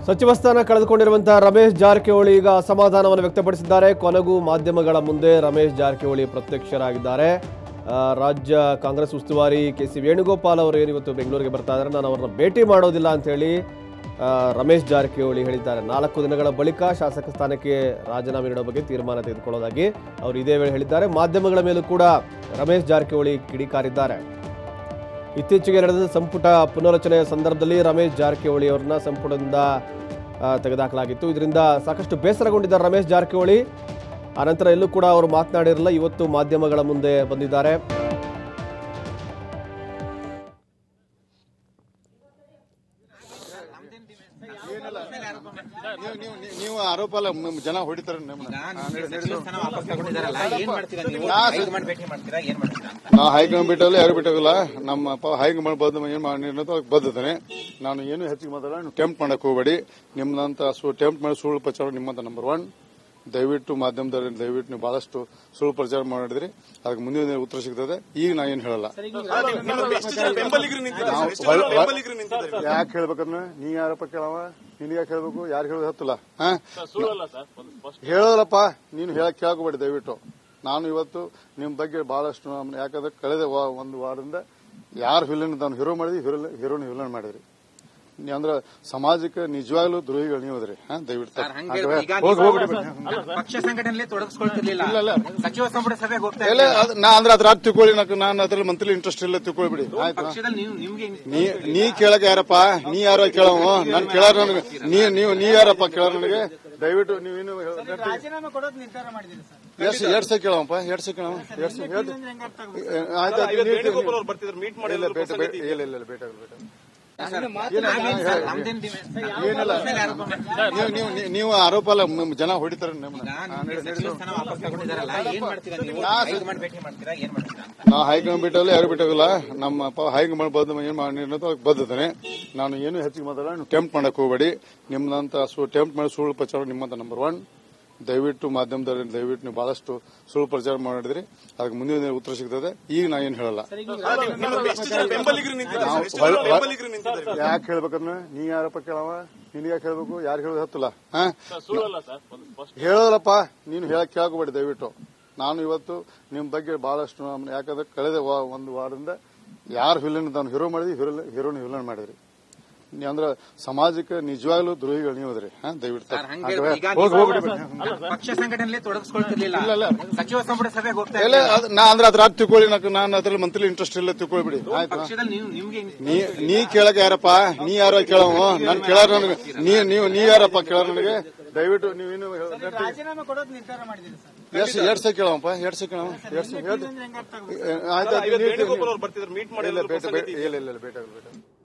ಸಚಿವ ಸ್ಥಾನ ಕಳೆದುಕೊಂಡಿರುವಂತಹ ರಮೇಶ್ ಜಾರಕಿಹೊಳಿ ಈಗ ಅಸಮಾಧಾನವನ್ನು ವ್ಯಕ್ತಪಡಿಸಿದ್ದಾರೆ ಕೊನೆಗೂ ಮಾಧ್ಯಮಗಳ ಮುಂದೆ ರಮೇಶ್ ಜಾರಕಿಹೊಳಿ ಪ್ರತ್ಯಕ್ಷರಾಗಿದ್ದಾರೆ ಆ, ರಾಜ್ಯ ಕಾಂಗ್ರೆಸ್ ಉಸ್ತುವಾರಿ ಕೆ ಸಿ ವೇಣುಗೋಪಾಲ್ ಅವರು ಏನು ಇವತ್ತು ಬೆಂಗಳೂರಿಗೆ ಬರ್ತಾ ಇದ್ದಾರೆ ನಾನು ಅವರನ್ನ ಭೇಟಿ ಮಾಡೋದಿಲ್ಲ ಅಂತ ಹೇಳಿ ಆ, ರಮೇಶ್ ಜಾರಕಿಹೊಳಿ ಹೇಳಿದ್ದಾರೆ ನಾಲ್ಕು ದಿನಗಳ ಬಳಿಕ ಶಾಸಕ ಸ್ಥಾನಕ್ಕೆ ರಾಜೀನಾಮೆ ನೀಡೋ ಬಗ್ಗೆ ತೀರ್ಮಾನ ತೆಗೆದುಕೊಳ್ಳೋದಾಗಿ ಅವರು ಇದೇ ವೇಳೆ ಹೇಳಿದ್ದಾರೆ ಮಾಧ್ಯಮಗಳ ಮೇಲೂ ಕೂಡ ರಮೇಶ್ ಜಾರಕಿಹೊಳಿ ಕಿಡಿಕಾರಿದ್ದಾರೆ ಇತ್ತೀಚೆಗೆ ನಡೆದ ಸಂಪುಟ ಪುನರಚನೆಯ ಸಂದರ್ಭದಲ್ಲಿ ರಮೇಶ್ ಜಾರಕಿಹೊಳಿ ಅವರನ್ನ ಸಂಪುಟದಿಂದ ಆ, ತೆಗೆದುಹಾಕಲಾಗಿತ್ತು ಇದರಿಂದ ಸಾಕಷ್ಟು ಬೇಸರಗೊಂಡಿದ್ದಾರೆ ರಮೇಶ್ ಜಾರಕಿಹೊಳಿ ಆನಂತರ ಎಲ್ಲೂ ಕೂಡ ಅವರು ಮಾತನಾಡಿರಲಿಲ್ಲ ಇವತ್ತು ಮಾಧ್ಯಮಗಳ ಮುಂದೆ ಬಂದಿದ್ದಾರೆ ನೀವು ನೀವು ನೀವು ಆರೋಪ ಅಲ್ಲ ಮ್- ಜನ ಹೊಡಿತಾರೆ ನಿಮ್ಮನ್ನ. ಹಾ, ನಡಿ- ನಡಿ- ಸ್ಥಾನ ವಾಪಸ್ ತಗೊಂಡಿದಾರಲ್ಲ ಏನ್ ಮಾಡ್ತೀರಾ ನೀವು ನಾ- ಹೈಕಮಾಂಡ್ ಭೇಟಿ ಮಾಡ್ತೀರಾ ಏನ್ ಮಾಡ್ತೀರಾ ಅಂತ ನಾ ಹೈಕಮಾಂಡ್ ಬಿಟ್ಟಲ್ಲ ಯಾರು ಬಿಟ್ಟಾಗಲ್ಲ ನಮ್ಮ ಪ- ಹೈಕಮಾಂಡ್ ಬದ್ಧ ಏನ್ ಮಾಡಿ ಬದ್ಧತಾನೆ ನಾನು ಏನು ಹೆಚ್ಚಿಗೆ ಮಾತಾಡ ನೀವು ಟೆಂಪ್ಟ್ ಮಾಡಕ್ ಹೋಗಬೇಡಿ ನಿಮ್ದಂತ ಸು ಟೆಂಪ್ಟ್ ಮಾಡಿ ಸುಳ್ಳು ಪ್ರಚಾರ ನಿಮ್ಮಂತ ನಂಬರ್ ಒನ್ ದಯವಿಟ್ಟು ಮಾಧ್ಯಮದವ್ರು ದಯವಿಟ್ಟು ನೀವು ಬಹಳಷ್ಟು ಸುಳ್ಳು ಪ್ರಚಾರ ಮಾಡಿದ್ರಿ ಅದಕ್ಕೆ ಮುಂದಿನ ದಿನ ಉತ್ತರ ಸಿಗ್ತದೆ ಈಗ ನಾ ಏನು ಹೇಳಲ್ಲ ಯಾಕೆ ಹೇಳ್ಬೇಕಂದ್ರೆ ನೀ ಯಾರಪ್ಪ ಕೇಳವ ನಿನಗೆ ಯಾಕೆ ಹೇಳ್ಬೇಕು ಯಾರು ಹೇಳೋದು ಹತ್ತಲ್ಲ ಹಾ ಹೇಳೋದಲ್ಲಪ್ಪ ನೀನು ಹೇಳಕ್ ಕೇಳ್ಕೋಬೇಡಿ ದಯವಿಟ್ಟು ನಾನು ಇವತ್ತು ನಿಮ್ ಬಗ್ಗೆ ಬಹಳಷ್ಟು ನಮ್ನ- ಯಾಕಂದ್ರೆ ಕಳೆದ ವಾ- ಒಂದು ವಾರದಿಂದ ಯಾರು ವಿಲನ್ ತಾನು ಹೀರೋ ಮಾಡಿದ್ವಿ ಹೀರೋ ಹೀರೋನ ವಿಲನ್ ಮಾಡಿದ್ರಿ ನೀ ಅಂದ್ರ ಸಮಾಜಕ್ಕೆ ನಿಜವಾಗ್ಲೂ ದ್ರೋಹಿಗಳು ನೀವು ಅದ್ರಿ ಹಾ ದಯವಿಟ್ಟು ಸರ್ ಹಂಗೆ ಹಾಗೆ ಈಗ ಹೋಗಿ ನೀವು ಹೋಗ್ಬಿಡಿ ಪಕ್ಷ ಸಂಘಟನೆಯಲ್ಲಿ ತೊಡಗಿಸ್ಕೊಳ್ತಿರ್ಲಿಲ್ಲ ಇಲ್ಲ, ಇಲ್ಲ. ಸಚಿವ ಸಂಪುಟ ಸಭೆಗೆ ಹೋಗ್ತಾ ಎಲ್ಲ ಇರ್ಲಿಲ್ಲ. ಅದ್- ನಾ ಅಂದ್ರೆ ಅದ್ರ ಅದ್ ತಿಳ್ಕೊಳ್ಳಿ ನಾಕ್- ನಾನು ಅದ್ರಲ್ಲಿ ಮಂತ್ಲಿ ಇಂಟ್ರೆಸ್ಟ್ ಇಲ್ಲ ತಿಳ್ಕೊಳ್ಬಿಡಿ ಆಯ್ತಾ ಪಕ್ಷದಲ್ಲಿ ನೀವು ನಿಮ್ಗೆ ನೀ ನೀ ಕೇಳಕ ಯಾರಪ್ಪ ನೀ ಯಾರೋ ಕೇಳವ ನನ್ ಕೇಳಾರ ನನಗೆ ನೀ ನೀವು ನೀ ಯಾರಪ್ಪ ಕೇಳಾರ ನನಗೆ ದಯವಿಟ್ಟು ನೀವೇನು ರಾಜೀನಾಮೆ ಕೊಡೋದು ನಿರ್ಧಾರ ಮಾಡಿದ್ದೀರಿ ಸರ್ ಎಷ್ಟ್ ಎರಡ್ ಸಲ ಕೇಳವಪ್ಪ ಎರಡ್ ಸಲ ಕೇಳವ ಎರಡ್ ಸಲ ಹೇಳ್- ಅಂದ್ರೆ ಹೆಂಗ್ ಅರ್ಥ ಆಗುತ್ತೆ? ಆಯ್ತು, ಆಯ್ತು, ನೀವು- ನೀವು- ಇಲ್ಲ ಬೇಟ ಬೇಟ ಇಲ್ಲ ಇಲ್ಲ ಇಲ್ಲ ಬೇಟ ಬೇಟ ನಾವೇನ್ ಸರ್ ನಮ್ದೇನ್ ಡಿಮ್ಯಾಂಡ್? ಏನಿಲ್ಲ ಮೇಲೆ ಆರೋಪ ಮಾಡ್ತೀರಾ? ನೀವು ನೀವು ನೀವು- ನೀವು ಆರೋಪ ಅಲ್ಲ ಮ್- ಜನ ಹೊಡಿತಾರೆ ನಿಮ್ಮನ್ನ. ಈಗ ಹಾ, ನಿಮ್ಗೆ ನಡಿ- ಸಚಿವ ನಡಿ- ಸ್ಥಾನ ವಾಪಸ್ ತಗೊಂಡಿದಾರಲ್ಲ ಏನ್ ಮಾಡ್ತೀರಾ ನೀವು ನಾ- ಹೈಕಮಾಂಡ್ ಭೇಟಿ ಮಾಡ್ತೀರಾ ಏನ್ ಮಾಡ್ತೀರಾ ಅಂತ ನಾ ಹೈಕಮಾಂಡ್ ಬಿಟ್ಟಲ್ಲ ಯಾರು ಬಿಟ್ಟಾಗಲ್ಲ ನಮ್ಮ ಪ- ಹೈಕಮಾಂಡ್ ಬದ್ಧ ಏನ್ ಮಾಡಿ ಬದ್ಧತಾನೆ ನಾನು ಏನು ಹೆಚ್ಚಿಗೆ ಮಾತಾಡ ನೀವು ಟೆಂಪ್ಟ್ ಮಾಡಕ್ ಹೋಗಬೇಡಿ ನಿಮ್ದಂತ ಸು ಟೆಂಪ್ಟ್ ಮಾಡಿ ಸುಳ್ಳು ಪ್ರಚಾರ ನಿಮ್ಮಂತ ನಂಬರ್ ಒನ್ ದಯವಿಟ್ಟು ಮಾಧ್ಯಮದವ್ರು ದಯವಿಟ್ಟು ನೀವು ಬಹಳಷ್ಟು ಸುಳ್ಳು ಪ್ರಚಾರ ಮಾಡಿದ್ರಿ ಅದಕ್ಕೆ ಮುಂದಿನ ದಿನ ಉತ್ತರ ಸಿಗ್ತದೆ ಈಗ ನಾ ಏನು ಹೇಳಲ್ಲ ಯಾಕೆ ಹೇಳ್ಬೇಕಂದ್ರೆ ನೀ ಯಾರಪ್ಪ ಕೇಳವ ನಿನಗೆ ಯಾಕೆ ಹೇಳ್ಬೇಕು ಯಾರು ಹೇಳೋದು ಹತ್ತಲ್ಲ ಹಾ ಹೇಳೋದಲ್ಲಪ್ಪ ನೀನು ಹೇಳಕ್ ಕೇಳ್ಕೋಬೇಡಿ ದಯವಿಟ್ಟು ನಾನು ಇವತ್ತು ನಿಮ್ ಬಗ್ಗೆ ಬಹಳಷ್ಟು ನಮ್ನ- ಯಾಕಂದ್ರೆ ಕಳೆದ ವಾ- ಒಂದು ವಾರದಿಂದ ಯಾರು ವಿಲನ್ ತಾನು ಹೀರೋ ಮಾಡಿದ್ವಿ ಹೀರೋ ಹೀರೋನ ವಿಲನ್ ಮಾಡಿದ್ರಿ ನೀ ಅಂದ್ರ ಸಮಾಜಕ್ಕೆ ನಿಜವಾಗ್ಲೂ ದ್ರೋಹಿಗಳು ನೀವು ಅದ್ರಿ ಹಾ ದಯವಿಟ್ಟು ಸರ್ ಹಂಗೆ ಹಾಗೆ ಈಗ ಹೋಗಿ ನೀವು ಹೋಗ್ಬಿಡಿ ಪಕ್ಷ ಸಂಘಟನೆಯಲ್ಲಿ ತೊಡಗಿಸ್ಕೊಳ್ತಿರ್ಲಿಲ್ಲ ಇಲ್ಲ, ಇಲ್ಲ. ಸಚಿವ ಸಂಪುಟ ಸಭೆಗೆ ಹೋಗ್ತಾ ಎಲ್ಲ ಇರ್ಲಿಲ್ಲ. ಅದ್- ನಾ ಅಂದ್ರೆ ಅದ್ರ ಅದ್ ತಿಳ್ಕೊಳ್ಳಿ ನಾಕ್- ನಾನು ಅದ್ರಲ್ಲಿ ಮಂತ್ಲಿ ಇಂಟ್ರೆಸ್ಟ್ ಇಲ್ಲ ತಿಳ್ಕೊಳ್ಬಿಡಿ ಆಯ್ತಾ ಪಕ್ಷದಲ್ಲಿ ನೀವು ನಿಮ್ಗೆ ನೀ ನೀ ಕೇಳಕ ಯಾರಪ್ಪ ನೀ ಯಾರೋ ಕೇಳವ ನನ್ ಕೇಳಾರ ನನಗೆ ನೀ ನೀವು ನೀ ಯಾರಪ್ಪ ಕೇಳಾರ ನನಗೆ ದಯವಿಟ್ಟು ನೀವೇನು ರಾಜೀನಾಮೆ ಕೊಡೋದು ನಿರ್ಧಾರ ಮಾಡಿದ್ದೀರಿ ಸರ್ ಎರಡ್ ಎರಡ್ ಸಲ ಕೇಳವಪ್ಪ ಎರಡ್ ಸಲ ಕೇಳವ ಎರಡ್ ಸಲ ಹೇಳ್ತೀನಿ ಅಂದ್ರೆ ಹೆಂಗ್ ಅರ್ಥ ಆಗುತ್ತೆ? ಆಯ್ತು ಆಯ್ತು, ನೀವು- ನೀವು- ಇಲ್ಲ ಬೇಟ ಬೇಟ ಇಲ್ಲ ಇಲ್ಲ ಇಲ್ಲ ಬೇಟ ಬೇಟ